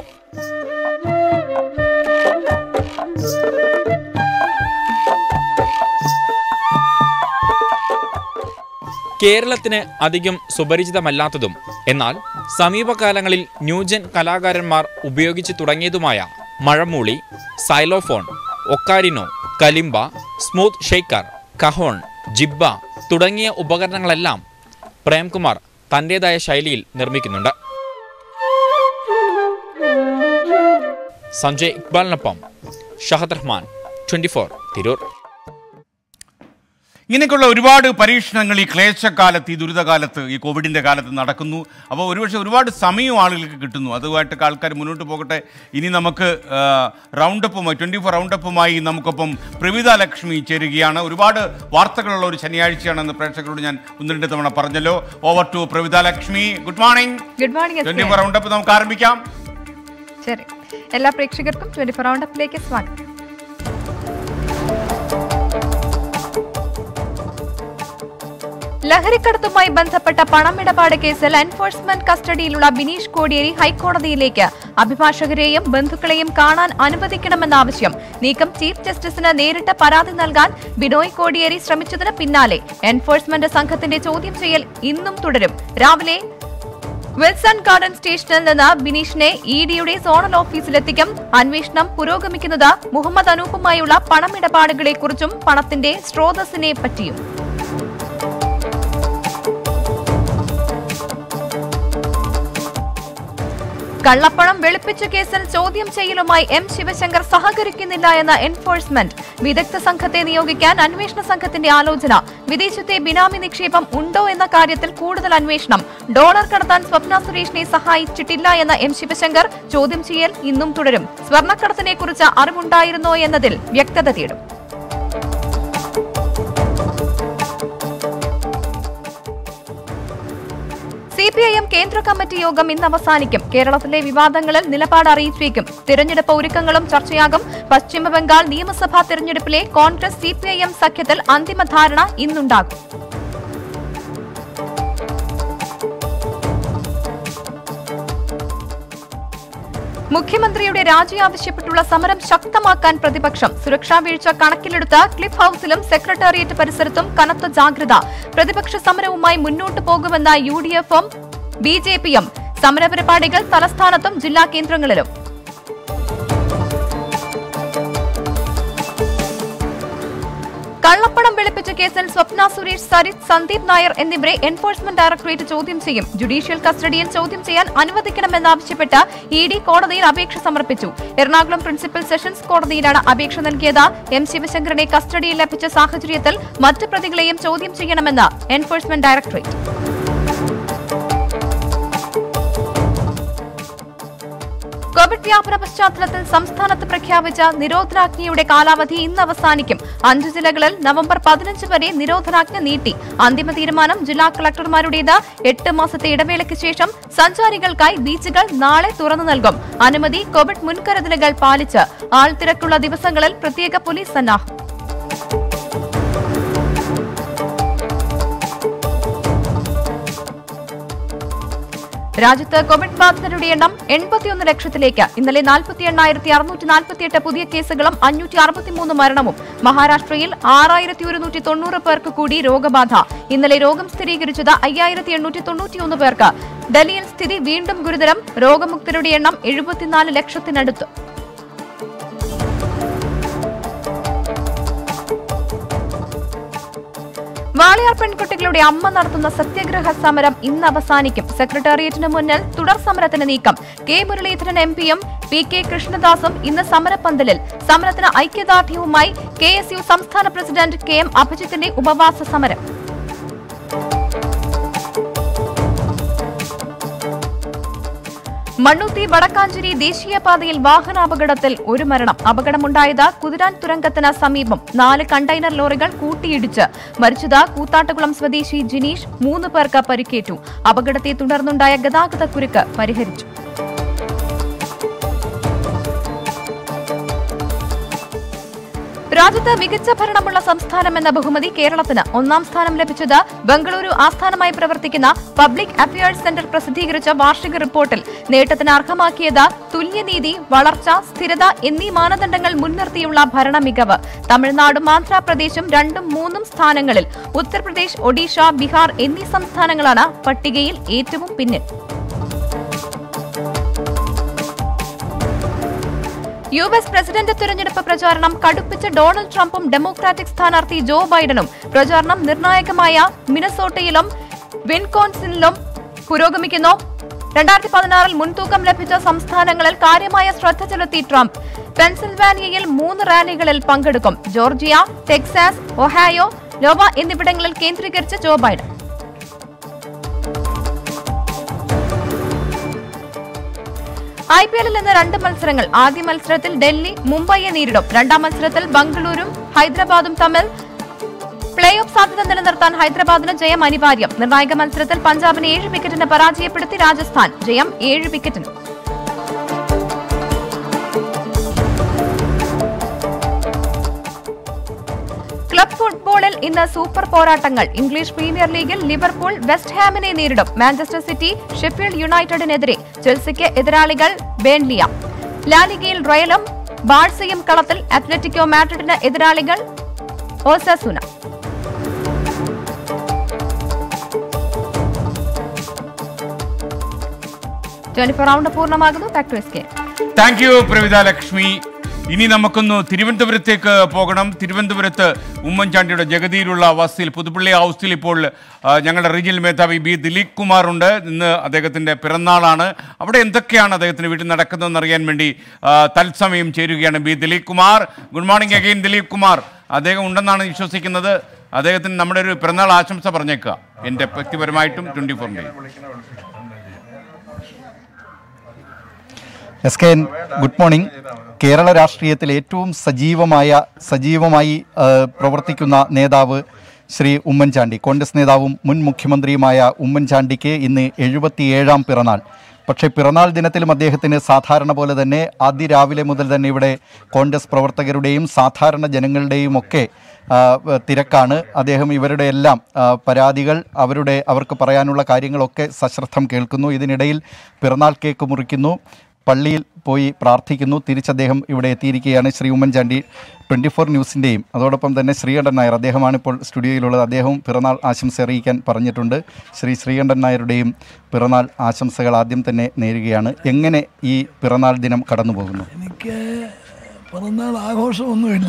കേരളത്തിന് അധികം സുപരിചിതമല്ലാത്തതും എന്നാൽ സമീപകാലങ്ങളിൽ ന്യൂജൻ കലാകാരന്മാർ ഉപയോഗിച്ചു തുടങ്ങിയതുമായ മഴമൂളി xylophone ocarina kalimba smooth shaker cajon ജിബ്ബ തുടങ്ങിയ ഉപകരണങ്ങളെല്ലാം പ്രേംകുമാർ തൻ്റെതായ ശൈലിയിൽ നിർമ്മിക്കുന്നുണ്ട് സഞ്ജയ് ഇക്ബാലിനൊപ്പം ഷഹദ് റഹ്മാൻ ട്വൻറ്റി ഫോർ തിരൂർ ഇങ്ങനെയൊക്കെയുള്ള ഒരുപാട് പരീക്ഷണങ്ങൾ ഈ ക്ലേശക്കാലത്ത് ഈ ദുരിതകാലത്ത് ഈ കോവിഡിൻ്റെ കാലത്ത് നടക്കുന്നു അപ്പോൾ ഒരുപക്ഷെ ഒരുപാട് സമയം ആളുകൾക്ക് കിട്ടുന്നു അതുമായിട്ടൊക്കെ ആൾക്കാർ മുന്നോട്ട് പോകട്ടെ ഇനി നമുക്ക് ആ, റൗണ്ടപ്പുമായി ട്വൻറ്റി ഫോർ റൗണ്ടപ്പുമായി നമുക്കൊപ്പം പ്രവിത ലക്ഷ്മി ചേരുകയാണ് ഒരുപാട് വാർത്തകളുള്ള ഒരു ശനിയാഴ്ചയാണെന്ന് പ്രേക്ഷകരോട് ഞാൻ ഒന്ന് രണ്ട് തവണ പറഞ്ഞല്ലോ over to Pravitha Lakshmi good morning good morning twenty four roundup നമുക്ക് ആരംഭിക്കാം ശരി എല്ലാ പ്രേക്ഷകർക്കും ട്വന്റി ഫോർ റൗണ്ടപ്പിലേക്ക് സ്വാഗതം ലഹരിക്കടത്തുമായി ബന്ധപ്പെട്ട പണമിടപാട് കേസിൽ എൻഫോഴ്സ്മെന്റ് കസ്റ്റഡിയിലുള്ള ബിനീഷ് കോടിയേരി ഹൈക്കോടതിയിലേക്ക് അഭിഭാഷകരെയും ബന്ധുക്കളെയും കാണാൻ അനുവദിക്കണമെന്ന ആവശ്യം നീക്കം ചീഫ് ജസ്റ്റിസിന് നേരിട്ട് പരാതി നൽകാൻ ബിനോയ് കോടിയേരി ശ്രമിച്ചതിന് പിന്നാലെ എൻഫോഴ്സ്മെന്റ് സംഘത്തിന്റെ ചോദ്യം ചെയ്യൽ ഇന്നും തുടരും രാവിലെ വിൽസൺ ഗാർഡൻ സ്റ്റേഷനിൽ നിന്ന് ബിനീഷിനെ ഇ ഡിയുടെ സോണൽ ഓഫീസിലെത്തിക്കും അന്വേഷണം പുരോഗമിക്കുന്നത് മുഹമ്മദ് അനൂപുമായുള്ള പണമിടപാടുകളെക്കുറിച്ചും പണത്തിന്റെ സ്രോതസ്സിനെ പറ്റിയും കള്ളപ്പണം വെളുപ്പിച്ച കേസിൽ ചോദ്യം ചെയ്യലുമായി എം ശിവശങ്കർ സഹകരിക്കുന്നില്ല എന്ന എൻഫോഴ്സ്മെന്റ് വിദഗ്ധ സംഘത്തെ നിയോഗിക്കാൻ അന്വേഷണ സംഘത്തിന്റെ ആലോചന വിദേശത്തെ ബിനാമി നിക്ഷേപം ഉണ്ടോ എന്ന കാര്യത്തിൽ കൂടുതൽ അന്വേഷണം ഡോളർ കടത്താൻ സ്വപ്ന സുരേഷിനെ സഹായിച്ചിട്ടില്ല എന്ന എം ശിവശങ്കർ ചോദ്യം ചെയ്യൽ ഇന്നും തുടരും സ്വർണ്ണക്കടത്തിനെ കുറിച്ച് അറിവുണ്ടായിരുന്നോ എന്നതിൽ വ്യക്തത തേടും സി പി ഐ എം കേന്ദ്ര കമ്മിറ്റി യോഗം ഇന്ന് അവസാനിക്കും കേരളത്തിലെ വിവാദങ്ങളിൽ നിലപാട് അറിയിച്ചേക്കും തിരഞ്ഞെടുപ്പ് ഒരുക്കങ്ങളും ചർച്ചയാകും പശ്ചിമ ബംഗാൾ നിയമസഭാ തിരഞ്ഞെടുപ്പിലെ Congress C P I M സഖ്യത്തിൽ അന്തിമ ധാരണ ഇന്നുണ്ടാകും മുഖ്യമന്ത്രിയുടെ രാജി ആവശ്യപ്പെട്ടുള്ള സമരം ശക്തമാക്കാൻ പ്രതിപക്ഷം സുരക്ഷാ വീഴ്ച കണക്കിലെടുത്ത് ക്ലിഫ് ഹൌസിലും സെക്രട്ടേറിയറ്റ് പരിസരത്തും കനത്ത ജാഗ്രത പ്രതിപക്ഷ സമരവുമായി മുന്നോട്ടു പോകുമെന്ന യു ഡി എഫും ബി ജെ പിയും സമരപരിപാടികൾ തലസ്ഥാനത്തും ജില്ലാ കേന്ദ്രങ്ങളിലും കള്ളപ്പണം വെളുപ്പിച്ച കേസിൽ സ്വപ്ന സുരേഷ് സരിത് സന്ദീപ് നായർ എന്നിവരെ എൻഫോഴ്സ്മെന്റ് ഡയറക്ടറേറ്റ് ചോദ്യം ചെയ്യും ജുഡീഷ്യൽ കസ്റ്റഡിയിൽ ചോദ്യം ചെയ്യാൻ അനുവദിക്കണമെന്നാവശ്യപ്പെട്ട് ഇ ഡി കോടതിയിൽ അപേക്ഷ സമർപ്പിച്ചു എറണാകുളം പ്രിൻസിപ്പൽ സെഷൻസ് കോടതിയിലാണ് അപേക്ഷ നൽകിയത് എം ശിവശങ്കറിനെ കസ്റ്റഡിയിൽ ലഭിച്ച സാഹചര്യത്തിൽ മറ്റ് പ്രതികളെയും ചോദ്യം ചെയ്യണമെന്ന് എൻഫോഴ്സ്മെന്റ് ഡയറക്ടറേറ്റ് കോവിഡ് വ്യാപന പശ്ചാത്തലത്തിൽ സംസ്ഥാനത്ത് പ്രഖ്യാപിച്ച നിരോധനാജ്ഞയുടെ കാലാവധി ഇന്ന് അവസാനിക്കും അഞ്ചു ജില്ലകളിൽ നവംബർ പതിനഞ്ച് വരെ നിരോധനാജ്ഞ നീട്ടി അന്തിമ തീരുമാനം ജില്ലാ കളക്ടർമാരുടേത് എട്ട് മാസത്തെ ഇടവേളയ്ക്ക് ശേഷം സഞ്ചാരികൾക്കായി ബീച്ചുകൾ നാളെ തുറന്നു നൽകും അനുമതി കോവിഡ് മുൻകരുതലുകൾ പാലിച്ച് ആൾത്തിരക്കുള്ള ദിവസങ്ങളിൽ പ്രത്യേക പോലീസ് സന്നാഹം രാജ്യത്ത് കോവിഡ് ബാധിതരുടെ എണ്ണം എൺപത്തിയൊന്ന് ലക്ഷത്തിലേക്ക് ഇന്നലെ നാൽപ്പത്തി എണ്ണായിരത്തി അറുന്നൂറ്റി നാൽപ്പത്തിയെട്ട് പുതിയ കേസുകളും അഞ്ഞൂറ്റി അറുപത്തിമൂന്ന് മരണവും മഹാരാഷ്ട്രയിൽ ആറായിരത്തി ഒരുന്നൂറ്റി തൊണ്ണൂറ് പേർക്ക് കൂടി രോഗബാധ ഇന്നലെ രോഗം സ്ഥിരീകരിച്ചത് അയ്യായിരത്തി എണ്ണൂറ്റി തൊണ്ണൂറ്റിയൊന്ന് പേർക്ക് ഡൽഹിയിൽ സ്ഥിതി വീണ്ടും ഗുരുതരം രോഗമുക്തരുടെ എണ്ണം എഴുപത്തിനാല് ലക്ഷത്തിനടുത്ത് വാളയാർ പെൺകുട്ടികളുടെ അമ്മ നടത്തുന്ന സത്യാഗ്രഹ സമരം ഇന്ന് അവസാനിക്കും സെക്രട്ടേറിയറ്റിന് മുന്നിൽ തുടർ സമരത്തിന് നീക്കം കെ മുരളീധരൻ എം പിയും പി കെ കൃഷ്ണദാസും ഇന്ന് സമരപ്പന്തലിൽ സമരത്തിന് ഐക്യദാർഢ്യവുമായി കെ എസ് യു സംസ്ഥാന പ്രസിഡന്റ് കെ എം അഭിജിത്തിന്റെ ഉപവാസ സമരം മണ്ണുത്തി വടക്കാഞ്ചേരി ദേശീയപാതയിൽ വാഹനാപകടത്തിൽ ഒരു മരണം അപകടമുണ്ടായത് കുതിരാൻ തുരങ്കത്തിന് സമീപം നാല് കണ്ടെയ്നർ ലോറികൾ കൂട്ടിയിടിച്ച് മരിച്ചത് കൂത്താട്ടുകുളം സ്വദേശി ജിനീഷ് മൂന്ന് പേർക്ക് പരിക്കേറ്റു അപകടത്തെ തുടർന്നുണ്ടായ ഗതാഗതക്കുരുക്ക് പരിഹരിച്ചു രാജ്യത്ത് മികച്ച ഭരണമുള്ള സംസ്ഥാനമെന്ന ബഹുമതി കേരളത്തിന് ഒന്നാം സ്ഥാനം ലഭിച്ചത് ബംഗളൂരു ആസ്ഥാനമായി പ്രവർത്തിക്കുന്ന പബ്ലിക് അഫയേഴ്സ് സെന്റർ പ്രസിദ്ധീകരിച്ച വാർഷിക റിപ്പോർട്ടിൽ നേട്ടത്തിന് അർഹമാക്കിയത് തുല്യനീതി വളർച്ച സ്ഥിരത എന്നീ മാനദണ്ഡങ്ങൾ മുൻനിർത്തിയുള്ള ഭരണ മികവ് തമിഴ്നാടും ആന്ധ്രാപ്രദേശും രണ്ടും മൂന്നും സ്ഥാനങ്ങളിൽ ഉത്തർപ്രദേശ് ഒഡീഷ ബീഹാർ എന്നീ സംസ്ഥാനങ്ങളാണ് പട്ടികയിൽ ഏറ്റവും പിന്നിൽ യു എസ് പ്രസിഡന്റ് തെരഞ്ഞെടുപ്പ് പ്രചാരണം കടുപ്പിച്ച ഡൊണാൾഡ് ട്രംപും ഡെമോക്രാറ്റിക് സ്ഥാനാർത്ഥി ജോ ബൈഡനും പ്രചാരണം നിർണായകമായ മിനസോട്ടയിലും വിൻകോൺസിനിലും പുരോഗമിക്കുന്നു രണ്ടായിരത്തി പതിനാറിൽ മുൻതൂക്കം ലഭിച്ച സംസ്ഥാനങ്ങളിൽ കാര്യമായ ശ്രദ്ധ ചെലുത്തി ട്രംപ് പെൻസിൽവാനിയയിൽ മൂന്ന് റാലികളിൽ പങ്കെടുക്കും ജോർജിയ ടെക്സാസ് ഒഹായോ ലോവ എന്നിവിടങ്ങളിൽ കേന്ദ്രീകരിച്ച് ജോ ബൈഡൻ ഐ പി എല്ലിൽ ഇന്ന് രണ്ട് മത്സരങ്ങൾ ആദ്യ മത്സരത്തിൽ ഡൽഹി മുംബൈയെ നേരിടും രണ്ടാം മത്സരത്തിൽ ബംഗളൂരും ഹൈദരാബാദും തമ്മിൽ പ്ലേ ഓഫ് സാധ്യത നിലനിർത്താൻ ഹൈദരാബാദിന് ജയം അനിവാര്യം നിർണായക മത്സരത്തിൽ പഞ്ചാബിനെ ഏഴ് വിക്കറ്റിന് പരാജയപ്പെടുത്തി രാജസ്ഥാൻ ജയം ഏഴ് വിക്കറ്റിന് ക്ലബ് ഫുട്ബോളിൽ ഇന്ന് സൂപ്പർ പോരാട്ടങ്ങൾ ഇംഗ്ലീഷ് പ്രീമിയർ ലീഗിൽ ലിവർപൂൾ വെസ്റ്റ് ഹാമിനെ നേരിടും മാഞ്ചസ്റ്റർ സിറ്റി ഷെഫീൽഡ് യുണൈറ്റഡിനെതിരെ ചെൽസിക്ക് എതിരാളികൾ ബേൺലിയ ലാലിഗയിൽ റയലും ബാഴ്സയും കളത്തിൽ അത്ലറ്റിക്കോ മാഡ്രിഡിന് എതിരാളികൾ ഓസസുന ട്വന്റി ഫോർ റൗണ്ട് പൂർണ്ണമാകുന്നു back to S K thank you Pravitha Lakshmi ഇനി നമുക്കൊന്ന് തിരുവനന്തപുരത്തേക്ക് പോകണം തിരുവനന്തപുരത്ത് ഉമ്മൻചാണ്ടിയുടെ ജഗതിയിലുള്ള വസതിയിൽ പുതുപ്പള്ളി ഹൗസിൽ ഇപ്പോൾ ആ, ഞങ്ങളുടെ റീജിയൽ മേധാവി ബി ദിലീപ് കുമാർ ഉണ്ട് ഇന്ന് അദ്ദേഹത്തിൻ്റെ പിറന്നാളാണ് അവിടെ എന്തൊക്കെയാണ് അദ്ദേഹത്തിന് വീട്ടിൽ നടക്കുന്നതെന്ന് അറിയാൻ വേണ്ടി ആ, തത്സമയം ചേരുകയാണ് B Dileep Kumar good morning again Dileep Kumar അദ്ദേഹം ഉണ്ടെന്നാണ് വിശ്വസിക്കുന്നത് അദ്ദേഹത്തിന് നമ്മുടെ ഒരു പിറന്നാൾ ആശംസ പറഞ്ഞേക്കുക എൻ്റെ വ്യക്തിപരമായിട്ടും ട്വൻറ്റി ഫോറിൻ്റെയും S K N good morning Kerala രാഷ്ട്രീയത്തിൽ ഏറ്റവും സജീവമായ സജീവമായി ആ, പ്രവർത്തിക്കുന്ന നേതാവ് ശ്രീ ഉമ്മൻചാണ്ടി കോൺഗ്രസ് നേതാവും മുൻ മുഖ്യമന്ത്രിയുമായ ഉമ്മൻചാണ്ടിക്ക് ഇന്ന് എഴുപത്തിയേഴാം പിറന്നാൾ പക്ഷേ പിറന്നാൾ ദിനത്തിലും അദ്ദേഹത്തിന് സാധാരണ പോലെ തന്നെ അതിരാവിലെ മുതൽ തന്നെ ഇവിടെ കോൺഗ്രസ് പ്രവർത്തകരുടെയും സാധാരണ ജനങ്ങളുടെയും ഒക്കെ ആ, തിരക്കാണ് അദ്ദേഹം ഇവരുടെ എല്ലാം ആ, പരാതികൾ അവരുടെ അവർക്ക് പറയാനുള്ള കാര്യങ്ങളൊക്കെ സശ്രദ്ധം കേൾക്കുന്നു ഇതിനിടയിൽ പിറന്നാൾ കേക്ക് മുറിക്കുന്നു പള്ളിയിൽ പോയി പ്രാർത്ഥിക്കുന്നു തിരിച്ച് അദ്ദേഹം ഇവിടെ എത്തിയിരിക്കുകയാണ് ശ്രീ ഉമ്മൻചാണ്ടി ട്വൻറ്റി ഫോർ ന്യൂസിൻ്റെയും അതോടൊപ്പം തന്നെ ശ്രീകണ്ഠൻ നായർ അദ്ദേഹമാണ് ഇപ്പോൾ സ്റ്റുഡിയോയിലുള്ളത് അദ്ദേഹവും പിറന്നാൾ ആശംസ അറിയിക്കാൻ പറഞ്ഞിട്ടുണ്ട് ശ്രീ ശ്രീകണ്ഠൻ നായരുടെയും പിറന്നാൾ ആശംസകൾ ആദ്യം തന്നെ നേരുകയാണ് എങ്ങനെ ഈ പിറന്നാൾ ദിനം കടന്നു പോകുന്നു എനിക്ക് പിറന്നാൾ ആഘോഷമൊന്നുമില്ല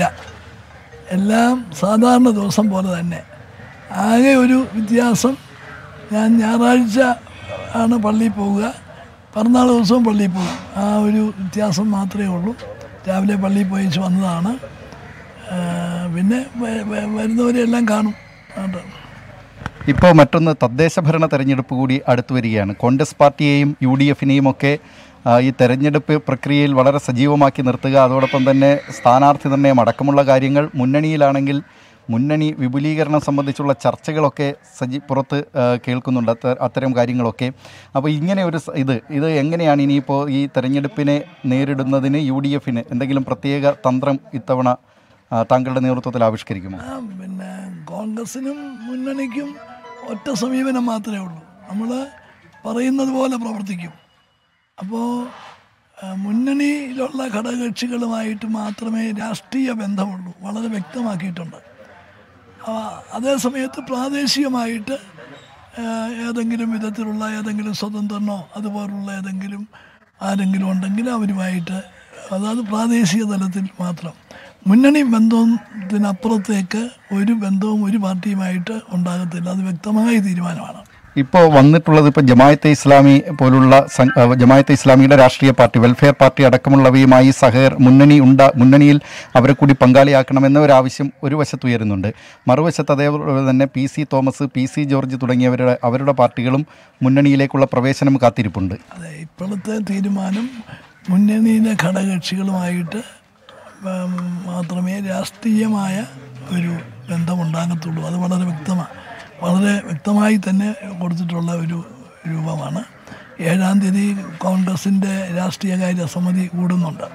എല്ലാം സാധാരണ ദിവസം പോലെ തന്നെ ആകെ ഒരു വ്യത്യാസം ഞാൻ ഞായറാഴ്ച ആണ് പള്ളിയിൽ പോവുക പിറന്നാൾ ദിവസവും പള്ളിയിൽ പോകും ആ ഒരു വ്യത്യാസം മാത്രമേ ഉള്ളൂ രാവിലെ പള്ളിയിൽ പോയിച്ച് വന്നതാണ് ആ, പിന്നെ വ- വ- വരുന്നവരെല്ലാം കാണും കേട്ടോ ഇപ്പോൾ മറ്റൊന്ന് തദ്ദേശ ഭരണ തെരഞ്ഞെടുപ്പ് കൂടി അടുത്തു വരികയാണ് കോൺഗ്രസ് പാർട്ടിയെയും യു ഡി എഫിനെയും ഒക്കെ ആ, ഈ തെരഞ്ഞെടുപ്പ് പ്രക്രിയയിൽ വളരെ സജീവമാക്കി നിർത്തുക അതോടൊപ്പം തന്നെ സ്ഥാനാർത്ഥി നിർണ്ണയം അടക്കമുള്ള കാര്യങ്ങൾ മുന്നണിയിലാണെങ്കിൽ മുന്നണി വിപുലീകരണം സംബന്ധിച്ചുള്ള ചർച്ചകളൊക്കെ സജി പുറത്ത് ആ, കേൾക്കുന്നുണ്ട് അത്ത- അത്തരം കാര്യങ്ങളൊക്കെ അപ്പോൾ ഇങ്ങനെ ഒരു സ- ഇത് ഇത് എങ്ങനെയാണ് ഇനിയിപ്പോൾ ഈ തെരഞ്ഞെടുപ്പിനെ നേരിടുന്നതിന് യു ഡി എഫിന് എന്തെങ്കിലും പ്രത്യേക തന്ത്രം ഇത്തവണ ആ, താങ്കളുടെ നേതൃത്വത്തിൽ ആവിഷ്കരിക്കുമോ ആ, പിന്നെ കോൺഗ്രസിനും മുന്നണിക്കും ഒറ്റ സമീപനം മാത്രമേ ഉള്ളൂ നമ്മൾ പറയുന്നത് പോലെ പ്രവർത്തിക്കും അപ്പോൾ മുന്നണിയിലുള്ള ഘടകകക്ഷികളുമായിട്ട് മാത്രമേ രാഷ്ട്രീയ ബന്ധമുള്ളൂ വളരെ വ്യക്തമാക്കിയിട്ടുണ്ട് ആ, അതേ സമയത്ത് പ്രാദേശികമായിട്ട് ആ, ഏതെങ്കിലും വിധത്തിലുള്ള ഏതെങ്കിലും സ്വതന്ത്രനോ അതുപോലുള്ള ഏതെങ്കിലും ആരെങ്കിലും ഉണ്ടെങ്കിൽ അവരുമായിട്ട് അതായത് പ്രാദേശിക തലത്തിൽ മാത്രം മുന്നണി ബന്ധത്തിനപ്പുറത്തേക്ക് ഒരു ബന്ധവും ഒരു പാർട്ടിയുമായിട്ട് ഉണ്ടാകത്തില്ല അത് വ്യക്തമായ തീരുമാനമാണ് ഇപ്പോൾ വന്നിട്ടുള്ളത് ഇപ്പോൾ ജമായത്തെ ഇസ്ലാമി പോലുള്ള സം- അഹ് ജമായത്തെ ഇസ്ലാമിയുടെ രാഷ്ട്രീയ പാർട്ടി വെൽഫെയർ പാർട്ടി അടക്കമുള്ളവയുമായി സഹകർ മുന്നണി ഉണ്ട മുന്നണിയിൽ അവരെ കൂടി പങ്കാളിയാക്കണമെന്ന ഒരു ആവശ്യം ഒരു വശത്ത് ഉയരുന്നുണ്ട് മറുവശത്ത് അതേപോലെ തന്നെ P C Thomas P C George തുടങ്ങിയവരുടെ അവരുടെ പാർട്ടികളും മുന്നണിയിലേക്കുള്ള പ്രവേശനം കാത്തിരിപ്പുണ്ട് അതെ ഇപ്പോഴത്തെ തീരുമാനം മുന്നണിയിലെ ഘടകകക്ഷികളുമായിട്ട് ഉം, മാത്രമേ രാഷ്ട്രീയമായ ഒരു ബന്ധമുണ്ടാകത്തുള്ളൂ അത് വളരെ വ്യക്തമാണ് വളരെ വ്യക്തമായി തന്നെ കൊടുത്തിട്ടുള്ള ഒരു രൂപമാണ് ഏഴാം തീയതി കോൺഗ്രസിൻ്റെ രാഷ്ട്രീയകാര്യ സമിതി കൂടുന്നുണ്ട്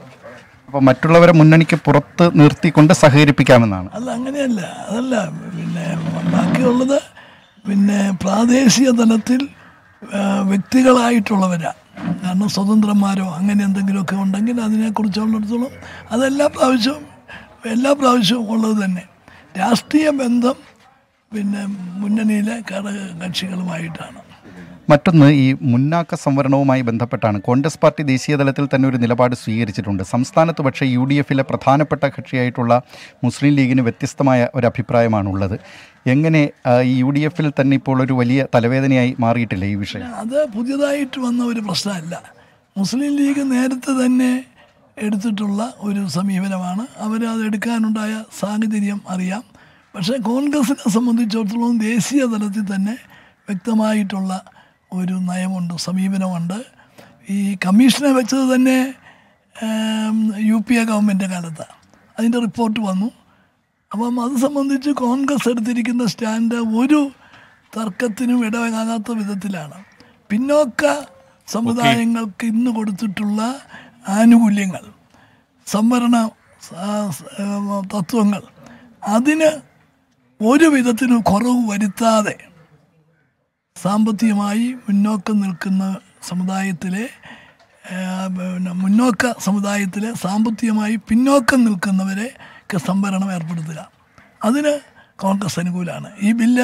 അപ്പോൾ മറ്റുള്ളവരെ മുന്നണിക്ക് പുറത്ത് നിർത്തിക്കൊണ്ട് സഹകരിപ്പിക്കാമെന്നാണ് അല്ല അങ്ങനെയല്ല അതല്ല പിന്നെ ബാക്കിയുള്ളത് പിന്നെ പ്രാദേശിക തലത്തിൽ ആ, വ്യക്തികളായിട്ടുള്ളവരാ കാരണം സ്വതന്ത്രന്മാരോ അങ്ങനെ എന്തെങ്കിലുമൊക്കെ ഉണ്ടെങ്കിൽ അതിനെക്കുറിച്ചുള്ളിടത്തോളം അതെല്ലാ പ്രാവശ്യവും എല്ലാ പ്രാവശ്യവും ഉള്ളത് തന്നെ രാഷ്ട്രീയ ബന്ധം പിന്നെ മുന്നണിയിലെ ഘടകകക്ഷികളുമായിട്ടാണ് മറ്റൊന്ന് ഈ മുന്നാക്ക സംവരണവുമായി ബന്ധപ്പെട്ടാണ് കോൺഗ്രസ് പാർട്ടി ദേശീയ തലത്തിൽ തന്നെ ഒരു നിലപാട് സ്വീകരിച്ചിട്ടുണ്ട് സംസ്ഥാനത്ത് പക്ഷേ യു ഡി എഫിലെ പ്രധാനപ്പെട്ട കക്ഷിയായിട്ടുള്ള മുസ്ലിം ലീഗിന് വ്യത്യസ്തമായ ഒരു അഭിപ്രായമാണുള്ളത് എങ്ങനെ ആ, ഈ യു ഡി എഫിൽ തന്നെ ഇപ്പോൾ ഒരു വലിയ തലവേദനയായി മാറിയിട്ടില്ല ഈ വിഷയം അത് പുതിയതായിട്ട് വന്ന ഒരു പ്രശ്നമല്ല മുസ്ലിം ലീഗ് നേരത്തെ തന്നെ എടുത്തിട്ടുള്ള ഒരു സമീപനമാണ് അവർ അത് എടുക്കാനുണ്ടായ സാഹചര്യം അറിയാം പക്ഷേ കോൺഗ്രസിനെ സംബന്ധിച്ചിടത്തോളം ദേശീയ തലത്തിൽ തന്നെ വ്യക്തമായിട്ടുള്ള ഒരു നയമുണ്ട് സമീപനമുണ്ട് ഈ കമ്മീഷനെ വെച്ചത് തന്നെ ഏം, യു പി എ ഗവൺമെൻറ് കാലത്താണ് അതിൻ്റെ റിപ്പോർട്ട് വന്നു അപ്പം അത് സംബന്ധിച്ച് കോൺഗ്രസ് എടുത്തിരിക്കുന്ന സ്റ്റാൻഡ് ഒരു തർക്കത്തിനും ഇടവകാകാത്ത വിധത്തിലാണ് പിന്നോക്ക സമുദായങ്ങൾക്ക് ഇന്ന് കൊടുത്തിട്ടുള്ള ആനുകൂല്യങ്ങൾ സംവരണ സ- സ- തത്വങ്ങൾ അതിന് ഒരു വിധത്തിലും കുറവ് വരുത്താതെ സാമ്പത്തികമായി മുന്നോക്കം നിൽക്കുന്ന സമുദായത്തിലെ ആ, പിന്നെ മുന്നോക്ക സമുദായത്തിലെ സാമ്പത്തികമായി പിന്നോക്കം നിൽക്കുന്നവരെ സംവരണം ഏർപ്പെടുത്തുക അതിന് കോൺഗ്രസ് അനുകൂലമാണ് ഈ ബില്ല്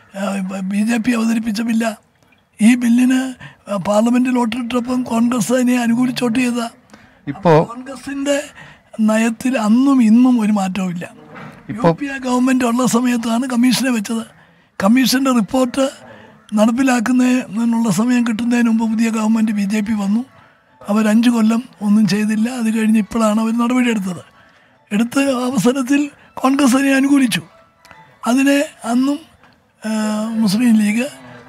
ബി ജെ പി അവതരിപ്പിച്ച ബില്ല ഈ ബില്ലിന് പാർലമെൻറ്റിൽ വോട്ടിട്ടപ്പം കോൺഗ്രസ് അതിനെ അനുകൂലിച്ച് വോട്ട് ചെയ്ത ഇപ്പോൾ കോൺഗ്രസിൻ്റെ നയത്തിൽ അന്നും ഇന്നും ഒരു മാറ്റവും ഇല്ല യു പി എ ഗവൺമെൻറ് ഉള്ള സമയത്താണ് കമ്മീഷനെ വെച്ചത് കമ്മീഷൻ്റെ റിപ്പോർട്ട് നടപ്പിലാക്കുന്നതിനുള്ള സമയം കിട്ടുന്നതിന് മുമ്പ് പുതിയ ഗവൺമെൻറ് ബി ജെ പി വന്നു അവർ അഞ്ച് കൊല്ലം ഒന്നും ചെയ്തില്ല അത് കഴിഞ്ഞ് ഇപ്പോഴാണ് അവർ നടപടിയെടുത്തത് എടുത്ത അവസരത്തിൽ കോൺഗ്രസ് അതിനെ അനുകൂലിച്ചു അതിനെ അന്നും ആ, മുസ്ലിം ലീഗ്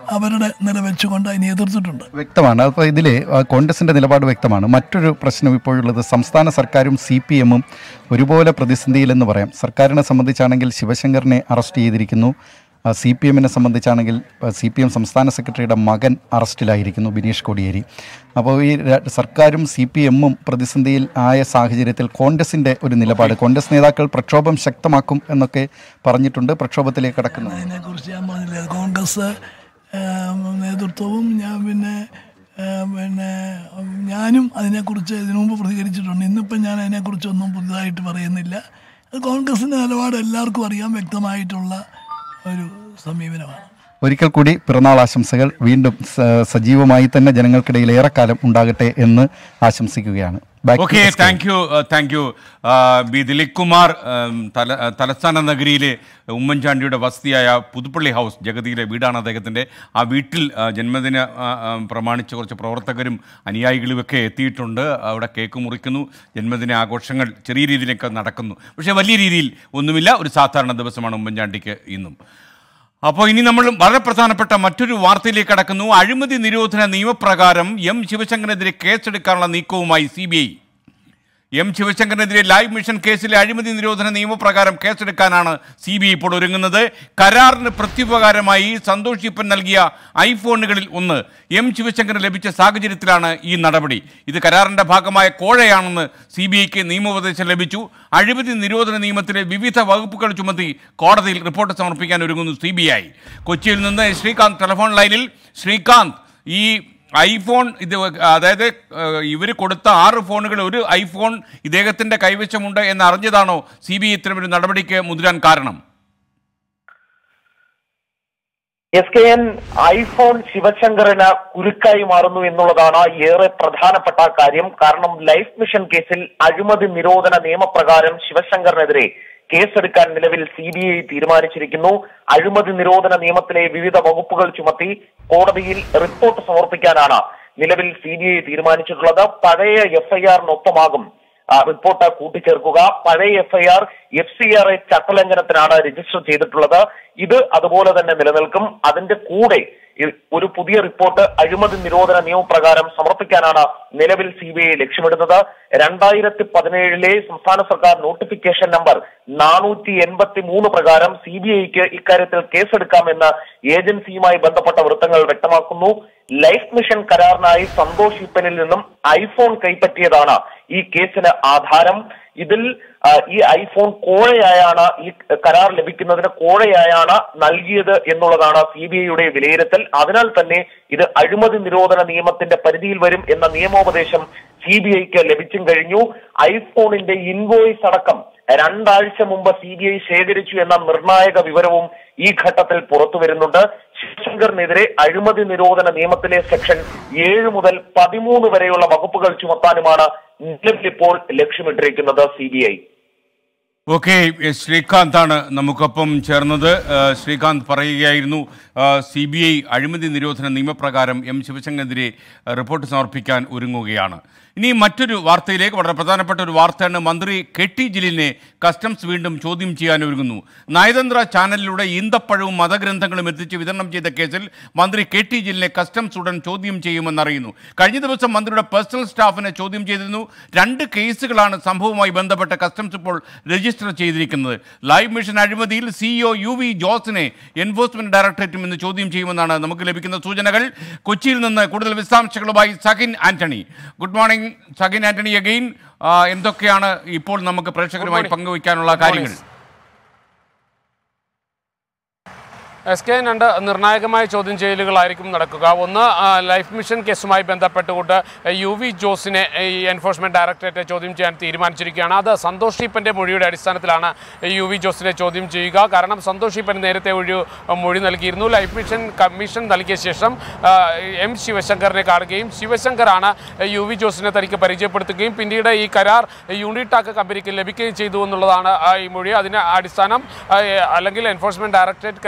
അവരുടെ നില വെച്ചുകൊണ്ട് അതിനെ എതിർത്തിട്ടുണ്ട് വ്യക്തമാണ് അപ്പോൾ ഇതിൽ കോൺഗ്രസിൻ്റെ നിലപാട് വ്യക്തമാണ് മറ്റൊരു പ്രശ്നം ഇപ്പോഴുള്ളത് സംസ്ഥാന സർക്കാരും സി പി എമ്മും ഒരുപോലെ പ്രതിസന്ധിയിലെന്ന് പറയാം സർക്കാരിനെ സംബന്ധിച്ചാണെങ്കിൽ ശിവശങ്കറിനെ അറസ്റ്റ് ചെയ്തിരിക്കുന്നു സി പി എമ്മിനെ സംബന്ധിച്ചാണെങ്കിൽ സി പി എം സംസ്ഥാന സെക്രട്ടറിയുടെ മകൻ അറസ്റ്റിലായിരിക്കുന്നു ബിനീഷ് കോടിയേരി അപ്പോൾ ഈ ര- സർക്കാരും സി പി എമ്മും പ്രതിസന്ധിയിൽ ആയ സാഹചര്യത്തിൽ കോൺഗ്രസിൻ്റെ ഒരു നിലപാട് കോൺഗ്രസ് നേതാക്കൾ പ്രക്ഷോഭം ശക്തമാക്കും എന്നൊക്കെ പറഞ്ഞിട്ടുണ്ട് പ്രക്ഷോഭത്തിലേക്ക് കടക്കുന്നു അതിനെക്കുറിച്ച് ഞാൻ പറഞ്ഞില്ലേ കോൺഗ്രസ് ഏം, നേതൃത്വവും ഞാൻ പിന്നെ ഏം, പിന്നെ ഉം, ഞാനും അതിനെക്കുറിച്ച് ഇതിനു മുമ്പ് പ്രതികരിച്ചിട്ടുണ്ട് ഇന്നിപ്പം ഞാൻ അതിനെക്കുറിച്ചൊന്നും പുതുതായിട്ട് പറയുന്നില്ല അത് കോൺഗ്രസിൻ്റെ നിലപാട് എല്ലാവർക്കും അറിയാൻ വ്യക്തമായിട്ടുള്ള ഒരു സമീപനമാണ് ഒരിക്കൽ കൂടി പിറന്നാൾ ആശംസകൾ വീണ്ടും സ- സജീവമായി തന്നെ ജനങ്ങൾക്കിടയിൽ ഏറെക്കാലം ഉണ്ടാകട്ടെ എന്ന് ആശംസിക്കുകയാണ് Back to okay the screen. Thank you thank you B Dileep Kumar ഉം, തല ആ, തലസ്ഥാന നഗരിയിലെ ഉമ്മൻചാണ്ടിയുടെ വസതിയായ പുതുപ്പള്ളി ഹൗസ് ജഗതിയിലെ വീടാണ് അദ്ദേഹത്തിൻ്റെ ആ വീട്ടിൽ ആ, ജന്മദിന ആ, ആ, പ്രമാണിച്ച് കുറച്ച് പ്രവർത്തകരും അനുയായികളുമൊക്കെ എത്തിയിട്ടുണ്ട് അവിടെ കേക്ക് മുറിക്കുന്നു ജന്മദിന ആഘോഷങ്ങൾ ചെറിയ രീതിയിലൊക്കെ നടക്കുന്നു പക്ഷേ വലിയ രീതിയിൽ ഒന്നുമില്ല ഒരു സാധാരണ ദിവസമാണ് ഉമ്മൻചാണ്ടിക്ക് ഇന്നും അപ്പോൾ ഇനി നമ്മൾ വളരെ പ്രധാനപ്പെട്ട മറ്റൊരു വാർത്തയിലേക്ക് കടക്കുന്നു അഴിമതി നിരോധന നിയമപ്രകാരം എം ശിവശങ്കറിനെതിരെ കേസെടുക്കാനുള്ള നീക്കവുമായി സി ബി ഐ എം ശിവശങ്കറിനെതിരെ ലൈവ് മിഷൻ കേസിലെ അഴിമതി നിരോധന നിയമപ്രകാരം കേസെടുക്കാനാണ് സി ബി ഐ ഇപ്പോൾ ഒരുങ്ങുന്നത് കരാറിന് പ്രത്യുപകാരമായി സന്തോഷ് ഈപ്പൻ നൽകിയ ഐഫോണുകളിൽ ഒന്ന് എം ശിവശങ്കറിന് ലഭിച്ച സാഹചര്യത്തിലാണ് ഈ നടപടി ഇത് കരാറിന്റെ ഭാഗമായ കോഴയാണെന്ന് സി ബി ഐക്ക് നിയമോപദേശം ലഭിച്ചു അഴിമതി നിരോധന നിയമത്തിലെ വിവിധ വകുപ്പുകൾ ചുമത്തി കോടതിയിൽ റിപ്പോർട്ട് സമർപ്പിക്കാൻ ഒരുങ്ങുന്നു സി ബി ഐ കൊച്ചിയിൽ നിന്ന് ശ്രീകാന്ത് ടെലിഫോൺ ലൈനിൽ ശ്രീകാന്ത് ഈ ഐഫോൺ ഇത് അതായത് ഇവർ കൊടുത്ത ആറ് ഫോണുകൾ ഒരു ഐഫോൺ ഇദ്ദേഹത്തിന്റെ കൈവശമുണ്ട് എന്ന് അറിഞ്ഞതാണോ സി ബി ഐ ഇത്തരമൊരു നടപടിക്ക് മുതിരാൻ കാരണം എസ് കെ എൻ ഐഫോൺ ശിവശങ്കറിന് കുരുക്കായി മാറുന്നു എന്നുള്ളതാണ് ഏറെ പ്രധാനപ്പെട്ട കാര്യം കാരണം ലൈഫ് മിഷൻ കേസിൽ അഴിമതി നിരോധന നിയമപ്രകാരം ശിവശങ്കറിനെതിരെ കേസെടുക്കാൻ നിലവിൽ സി ബി ഐ തീരുമാനിച്ചിരിക്കുന്നു അഴിമതി നിരോധന നിയമത്തിലെ വിവിധ വകുപ്പുകൾ ചുമത്തി കോടതിയിൽ റിപ്പോർട്ട് സമർപ്പിക്കാനാണ് നിലവിൽ സി ബി ഐ തീരുമാനിച്ചിട്ടുള്ളത് പഴയ എഫ്ഐആറിനൊപ്പമാകും ആ, റിപ്പോർട്ട് കൂട്ടിച്ചേർക്കുക പഴയ FIR F C R A ചട്ടലംഘനത്തിനാണ് രജിസ്റ്റർ ചെയ്തിട്ടുള്ളത് ഇത് അതുപോലെ തന്നെ നിലനിൽക്കും അതിന്റെ കൂടെ ഇ- ഒരു പുതിയ റിപ്പോർട്ട് അഴിമതി നിരോധന നിയമപ്രകാരം സമർപ്പിക്കാനാണ് നിലവിൽ സി ബി ഐ ലക്ഷ്യമിടുന്നത് രണ്ടായിരത്തി പതിനേഴിലെ സംസ്ഥാന സർക്കാർ നോട്ടിഫിക്കേഷൻ നമ്പർ നാനൂറ്റി എൺപത്തി മൂന്ന് പ്രകാരം സി ബി ഐക്ക് ഇക്കാര്യത്തിൽ കേസെടുക്കാമെന്ന് ഏജൻസിയുമായി ബന്ധപ്പെട്ട വൃത്തങ്ങൾ വ്യക്തമാക്കുന്നു ലൈഫ് മിഷൻ കരാറിനായി സന്തോഷ് ഈപ്പനിൽ നിന്നും ഐഫോൺ കൈപ്പറ്റിയതാണ് ഈ കേസിന് ആധാരം ഇതിൽ ആ, ഈ ഐഫോൺ കോഴയായാണ് ഈ കരാർ ലഭിക്കുന്നതിന് കോഴയായാണ് നൽകിയത് എന്നുള്ളതാണ് സി ബി ഐയുടെ വിലയിരുത്തൽ അതിനാൽ തന്നെ ഇത് അഴിമതി നിരോധന നിയമത്തിന്റെ പരിധിയിൽ വരും എന്ന നിയമോപദേശം സി ബി ഐക്ക് ലഭിച്ചും കഴിഞ്ഞു ഐഫോണിന്റെ ഇൻവോയ്സ് അടക്കം രണ്ടാഴ്ച മുമ്പ് സി ബി ഐ ശേഖരിച്ചു എന്ന നിർണായക വിവരവും ഈ ഘട്ടത്തിൽ പുറത്തു വരുന്നുണ്ട് ശിവശങ്കറിനെതിരെ അഴിമതി നിരോധന നിയമത്തിലെ സെക്ഷൻ ഏഴ് മുതൽ പതിമൂന്ന് വരെയുള്ള വകുപ്പുകൾ ചുമത്താനുമാണ് നിലവിലിപ്പോൾ ലക്ഷ്യമിട്ടിരിക്കുന്നത് സി ബി ഐ ഓക്കെ ശ്രീകാന്താണ് നമുക്കൊപ്പം ചേർന്നത് ആ, ശ്രീകാന്ത് പറയുകയായിരുന്നു സി ബി ഐ അഴിമതി നിരോധന നിയമപ്രകാരം എം ശിവശങ്കറിനെതിരെ ആ, റിപ്പോർട്ട് സമർപ്പിക്കാൻ ഒരുങ്ങുകയാണ് ഇനി മറ്റൊരു വാർത്തയിലേക്ക് വളരെ പ്രധാനപ്പെട്ട ഒരു വാർത്തയാണ് മന്ത്രി കെ ടി ജലീലിനെ കസ്റ്റംസ് വീണ്ടും ചോദ്യം ചെയ്യാൻ ഒരുങ്ങുന്നു നയതന്ത്ര ചാനലിലൂടെ ഈന്തപ്പഴവും മതഗ്രന്ഥങ്ങളും എത്തിച്ച് വിതരണം ചെയ്ത കേസിൽ മന്ത്രി കെ ടി ജലീലിനെ കസ്റ്റംസ് ഉടൻ ചോദ്യം ചെയ്യുമെന്നറിയുന്നു കഴിഞ്ഞ ദിവസം മന്ത്രിയുടെ പേഴ്സണൽ സ്റ്റാഫിനെ ചോദ്യം ചെയ്തിരുന്നു രണ്ട് കേസുകളാണ് സംഭവവുമായി ബന്ധപ്പെട്ട് കസ്റ്റംസ് ഇപ്പോൾ രജിസ്റ്റർ ചെയ്തിരിക്കുന്നത് ലൈവ് മിഷൻ അഴിമതിയിൽ സിഇഒ യു വി ജോസിനെ എൻഫോഴ്സ്മെന്റ് ഡയറക്ടറേറ്റും ഇന്ന് ചോദ്യം ചെയ്യുമെന്നാണ് നമുക്ക് ലഭിക്കുന്ന സൂചനകൾ കൊച്ചിയിൽ നിന്ന് കൂടുതൽ വിശദാംശങ്ങളുമായി Sahin Antony good morning Sahin Antony again എന്തൊക്കെയാണ് ഇപ്പോൾ നമുക്ക് പ്രേക്ഷകരുമായി പങ്കുവയ്ക്കാനുള്ള കാര്യങ്ങൾ എസ് കെ രണ്ട് നിർണായകമായ ചോദ്യം ചെയ്യലുകളായിരിക്കും നടക്കുക ഒന്ന് ആ, ലൈഫ് മിഷൻ കേസുമായി ബന്ധപ്പെട്ടുകൊണ്ട് യു വി ജോസിനെ ഈ എൻഫോഴ്സ്മെന്റ് ഡയറക്ടറേറ്റ് ചോദ്യം ചെയ്യാൻ തീരുമാനിച്ചിരിക്കുകയാണ് അത് സന്തോഷ് ഈപ്പന്റെ മൊഴിയുടെ അടിസ്ഥാനത്തിലാണ് യു വി ജോസിനെ ചോദ്യം ചെയ്യുക കാരണം സന്തോഷ് ഈപ്പൻ നേരത്തെ ഒരു മൊഴി നൽകിയിരുന്നു ലൈഫ് മിഷൻ കമ്മീഷൻ നൽകിയ ശേഷം ആ, എം ശിവശങ്കറിനെ കാണുകയും ശിവശങ്കറാണ് യു വി ജോസിനെ തനിക്ക് പരിചയപ്പെടുത്തുകയും പിന്നീട് ഈ കരാർ യൂണിടാക്ക് കമ്പനിക്ക് ലഭിക്കുകയും ചെയ്തു എന്നുള്ളതാണ് ആ ഈ മൊഴി അതിന് അടിസ്ഥാനം ആ, അല്ലെങ്കിൽ എൻഫോഴ്സ്മെന്റ് ഡയറക്ടറേറ്റ് കരുതുന്നത്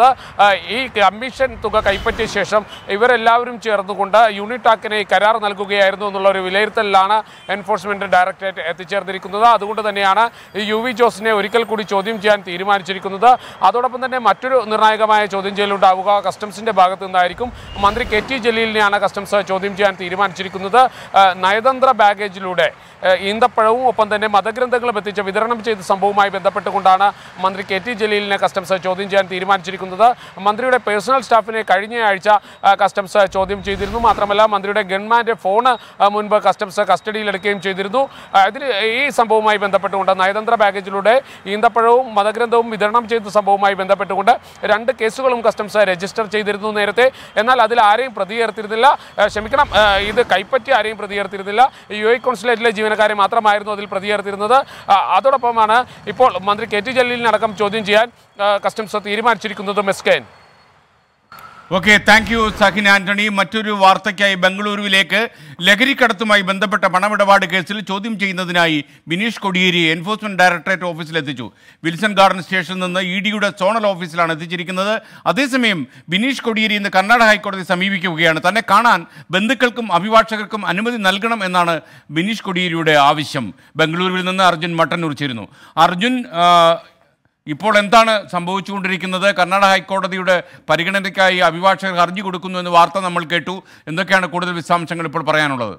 ആ, ഈ കമ്മീഷൻ തുക കൈപ്പറ്റിയ ശേഷം ഇവരെല്ലാവരും ചേർന്നുകൊണ്ട് യൂണിടാക്കിന് ഈ കരാർ നൽകുകയായിരുന്നു എന്നുള്ള ഒരു വിലയിരുത്തലിലാണ് എൻഫോഴ്സ്മെന്റ് ഡയറക്ടറേറ്റ് എത്തിച്ചേർന്നിരിക്കുന്നത് അതുകൊണ്ട് തന്നെയാണ് ഈ യു വി ജോസിനെ ഒരിക്കൽ കൂടി ചോദ്യം ചെയ്യാൻ തീരുമാനിച്ചിരിക്കുന്നത് അതോടൊപ്പം തന്നെ മറ്റൊരു നിർണായകമായ ചോദ്യം ചെയ്യലുണ്ടാവുക കസ്റ്റംസിന്റെ ഭാഗത്തു നിന്നായിരിക്കും മന്ത്രി കെ ടി ജലീലിനെയാണ് കസ്റ്റംസ് ചോദ്യം ചെയ്യാൻ തീരുമാനിച്ചിരിക്കുന്നത് ആ, നയതന്ത്ര ബാഗേജിലൂടെ ആ, ഈന്തപ്പഴവും ഒപ്പം തന്നെ മതഗ്രന്ഥങ്ങളും എത്തിച്ച് വിതരണം ചെയ്ത സംഭവവുമായി ബന്ധപ്പെട്ടുകൊണ്ടാണ് മന്ത്രി കെ ടി ജലീലിനെ കസ്റ്റംസ് ചോദ്യം ചെയ്യാൻ തീരുമാനിച്ചിരിക്കുന്നത് മന്ത്രിയുടെ പേഴ്സണൽ സ്റ്റാഫിനെ കഴിഞ്ഞ ആഴ്ച ആ, കസ്റ്റംസ് ചോദ്യം ചെയ്തിരുന്നു മാത്രമല്ല മന്ത്രിയുടെ ഗൺമാന്റെ ഫോൺ ആ, മുൻപ് കസ്റ്റംസ് കസ്റ്റഡിയിലെടുക്കുകയും ചെയ്തിരുന്നു ആ, ഇതിന് ഈ സംഭവവുമായി ബന്ധപ്പെട്ടുകൊണ്ട് നയതന്ത്ര ബാഗേജിലൂടെ ഈന്തപ്പഴവും മതഗ്രന്ഥവും വിതരണം ചെയ്ത സംഭവവുമായി ബന്ധപ്പെട്ടുകൊണ്ട് രണ്ട് കേസുകളും കസ്റ്റംസ് രജിസ്റ്റർ ചെയ്തിരുന്നു നേരത്തെ എന്നാൽ അതിൽ ആരെയും പ്രതി ചേർത്തിരുന്നില്ല ആ, ക്ഷമിക്കണം ആ, ഇത് കൈപ്പറ്റി ആരെയും പ്രതി ചേർത്തിരുന്നില്ല യു എ കോൺസുലേറ്റിലെ ജീവനക്കാരെ മാത്രമായിരുന്നു അതിൽ പ്രതി ചേർത്തിരുന്നത് ആ, അതോടൊപ്പമാണ് ഇപ്പോൾ മന്ത്രി കെ ടി ജലീലിനടക്കം ചോദ്യം ചെയ്യാൻ ആ, കസ്റ്റംസ് തീരുമാനിച്ചിരിക്കുന്നത് മെസ്കേൻ okay thank you Sahin Antony മറ്റൊരു വാർത്തയ്ക്കായി ബംഗളൂരുവിലേക്ക് ലഹരിക്കടത്തുമായി ബന്ധപ്പെട്ട പണമിടപാട് കേസിൽ ചോദ്യം ചെയ്യുന്നതിനായി ബിനീഷ് കൊടിയേരി എൻഫോഴ്സ്മെന്റ് ഡയറക്ടറേറ്റ് ഓഫീസിൽ എത്തിച്ചു വിൽസൺ ഗാർഡൻ സ്റ്റേഷനിൽ നിന്ന് ഇ ഡിയുടെ സോണൽ ഓഫീസിലാണ് എത്തിച്ചിരിക്കുന്നത് അതേസമയം ബിനീഷ് കൊടിയേരി ഇന്ന് കർണാടക ഹൈക്കോടതി സമീപിക്കുകയാണ് തന്നെ കാണാൻ ബന്ധുക്കൾക്കും അഭിഭാഷകർക്കും അനുമതി നൽകണം എന്നാണ് ബിനീഷ് കൊടിയേരിയുടെ ആവശ്യം ബംഗളൂരുവിൽ നിന്ന് അർജുൻ മട്ടന്നൂർ ചേരുന്നു അർജുൻ ആ, ഇപ്പോൾ എന്താണ് സംഭവിച്ചുകൊണ്ടിരിക്കുന്നത് കർണാടക ഹൈക്കോടതിയുടെ പരിഗണനയ്ക്കായി അഭിഭാഷകർ ഹർജി കൊടുക്കുന്നു എന്ന് വാർത്ത നമ്മൾ കേട്ടു എന്തൊക്കെയാണ് കൂടുതൽ വിശദാംശങ്ങൾ ഇപ്പോൾ പറയാനുള്ളത്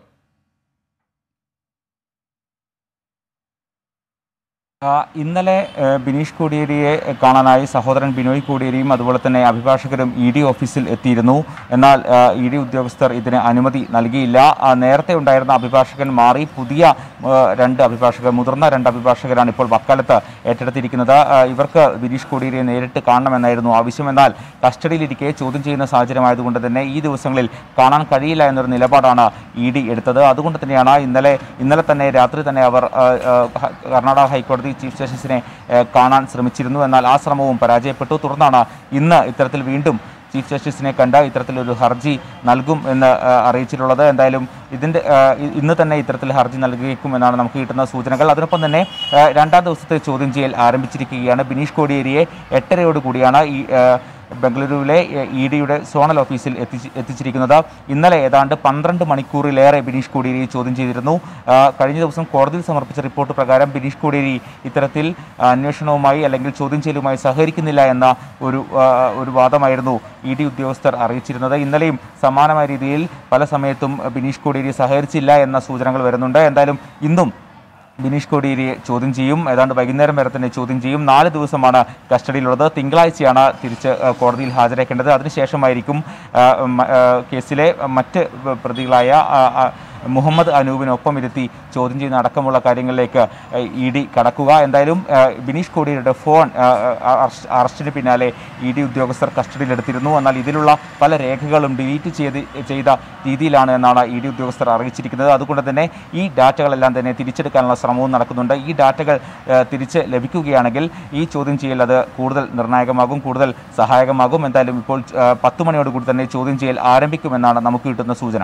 ആ, ഇന്നലെ ഏഹ്, ബിനീഷ് കോടിയേരിയെ കാണാനായി സഹോദരൻ ബിനോയ് കോടിയേരിയും അതുപോലെ തന്നെ അഭിഭാഷകരും ഇ ഡി ഓഫീസിൽ എത്തിയിരുന്നു എന്നാൽ ഇ ഡി ഉദ്യോഗസ്ഥർ ഇതിന് അനുമതി നൽകിയില്ല ആ, നേരത്തെ ഉണ്ടായിരുന്ന അഭിഭാഷകൻ മാറി പുതിയ ആ, രണ്ട് അഭിഭാഷകർ മുതിർന്ന രണ്ട് അഭിഭാഷകരാണ് ഇപ്പോൾ വക്കാലത്ത് ഏറ്റെടുത്തിരിക്കുന്നത് ആ, ഇവർക്ക് ബിനീഷ് കോടിയേരിയെ നേരിട്ട് കാണണമെന്നായിരുന്നു ആവശ്യം എന്നാൽ കസ്റ്റഡിയിലിരിക്കെ ചോദ്യം ചെയ്യുന്ന സാഹചര്യമായതുകൊണ്ട് തന്നെ ഈ ദിവസങ്ങളിൽ കാണാൻ കഴിയില്ല എന്നൊരു നിലപാടാണ് ഇ ഡി എടുത്തത് അതുകൊണ്ട് തന്നെയാണ് ഇന്നലെ ഇന്നലെ തന്നെ രാത്രി തന്നെ അവർ ആ, ആ, ഹ- കർണാടക ഹൈക്കോടതി ചീഫ് ജസ്റ്റിസിനെ ആ, കാണാൻ ശ്രമിച്ചിരുന്നു എന്നാൽ ആ ശ്രമവും പരാജയപ്പെട്ടു തുടർന്നാണ് ഇന്ന് ഇത്തരത്തിൽ വീണ്ടും ചീഫ് ജസ്റ്റിസിനെ കണ്ട് ഇത്തരത്തിലൊരു ഹർജി നൽകും എന്ന് ആ, അറിയിച്ചിട്ടുള്ളത് എന്തായാലും ഇതിൻ്റെ ആ, ഇ- ഇന്ന് തന്നെ ഇത്തരത്തിൽ ഹർജി നൽകിയേക്കും എന്നാണ് നമുക്ക് കിട്ടുന്ന സൂചനകൾ അതിനൊപ്പം തന്നെ ആ, രണ്ടാം ദിവസത്തെ ചോദ്യം ചെയ്യൽ ആരംഭിച്ചിരിക്കുകയാണ് ബിനീഷ് കോടിയേരിയെ എട്ടരയോട് കൂടിയാണ് ഈ ആ, ബംഗളൂരുവിലെ ഇ ഡിയുടെ സോണൽ ഓഫീസിൽ എത്തിച്ച് എത്തിച്ചിരിക്കുന്നത് ഇന്നലെ ഏതാണ്ട് പന്ത്രണ്ട് മണിക്കൂറിലേറെ ബിനീഷ് കോടിയേരിയെ ചോദ്യം ചെയ്തിരുന്നു ആ, കഴിഞ്ഞ ദിവസം കോടതിയിൽ സമർപ്പിച്ച റിപ്പോർട്ട് പ്രകാരം ബിനീഷ് കോടിയേരി ഇത്തരത്തിൽ അന്വേഷണവുമായി അല്ലെങ്കിൽ ചോദ്യം ചെയ്യലുമായി സഹകരിക്കുന്നില്ല എന്ന ഒരു ആ, ഒരു വാദമായിരുന്നു ഇ ഡി ഉദ്യോഗസ്ഥർ അറിയിച്ചിരുന്നത് ഇന്നലെയും സമാനമായ രീതിയിൽ പല സമയത്തും ബിനീഷ് കോടിയേരി സഹകരിച്ചില്ല എന്ന സൂചനകൾ വരുന്നുണ്ട് എന്തായാലും ഇന്നും ബിനീഷ് കോടിയേരിയെ ചോദ്യം ചെയ്യും ഏതാണ്ട് വൈകുന്നേരം വരെ തന്നെ ചോദ്യം ചെയ്യും നാല് ദിവസമാണ് കസ്റ്റഡിയിലുള്ളത് തിങ്കളാഴ്ചയാണ് തിരിച്ച് ആ, കോടതിയിൽ ഹാജരാക്കേണ്ടത് അതിനുശേഷമായിരിക്കും ആ, മ- ആ, കേസിലെ മറ്റ് പ്രതികളായ ആ, ആ, മുഹമ്മദ് അനൂപിനൊപ്പം ഇരുത്തി ചോദ്യം ചെയ്യുന്ന അടക്കമുള്ള കാര്യങ്ങളിലേക്ക് ഇ ഡി കടക്കുക എന്തായാലും ആ, ബിനീഷ് കോടിയേരിയുടെ ഫോൺ ആ, ആ, അറസ്റ്റ്- അറസ്റ്റിന് പിന്നാലെ ഇ ഡി ഉദ്യോഗസ്ഥർ കസ്റ്റഡിയിലെടുത്തിരുന്നു എന്നാൽ ഇതിലുള്ള പല രേഖകളും ഡിലീറ്റ് ചെയ്ത് ചെയ്ത രീതിയിലാണ് എന്നാണ് ഇ ഡി ഉദ്യോഗസ്ഥർ അറിയിച്ചിരിക്കുന്നത് അതുകൊണ്ട് തന്നെ ഈ ഡാറ്റകളെല്ലാം തന്നെ തിരിച്ചെടുക്കാനുള്ള ശ്രമവും നടക്കുന്നുണ്ട് ഈ ഡാറ്റകൾ ആ, തിരിച്ച് ലഭിക്കുകയാണെങ്കിൽ ഈ ചോദ്യം ചെയ്യൽ അത് കൂടുതൽ നിർണായകമാകും കൂടുതൽ സഹായകമാകും എന്തായാലും ഇപ്പോൾ ആ, പത്ത് മണിയോടുകൂടി തന്നെ ചോദ്യം ചെയ്യൽ ആരംഭിക്കുമെന്നാണ് നമുക്ക് കിട്ടുന്ന സൂചന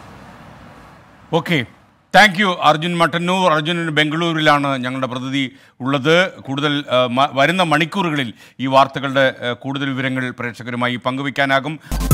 okay thank you Arjun Mattannur Arjun ബംഗളൂരുവിലാണ് ഞങ്ങളുടെ പ്രതിനിധി ഉള്ളത് കൂടുതൽ ആ, മ- വരുന്ന മണിക്കൂറുകളിൽ ഈ വാർത്തകളുടെ ആ, കൂടുതൽ വിവരങ്ങൾ പ്രേക്ഷകരുമായി പങ്കുവയ്ക്കാനാകും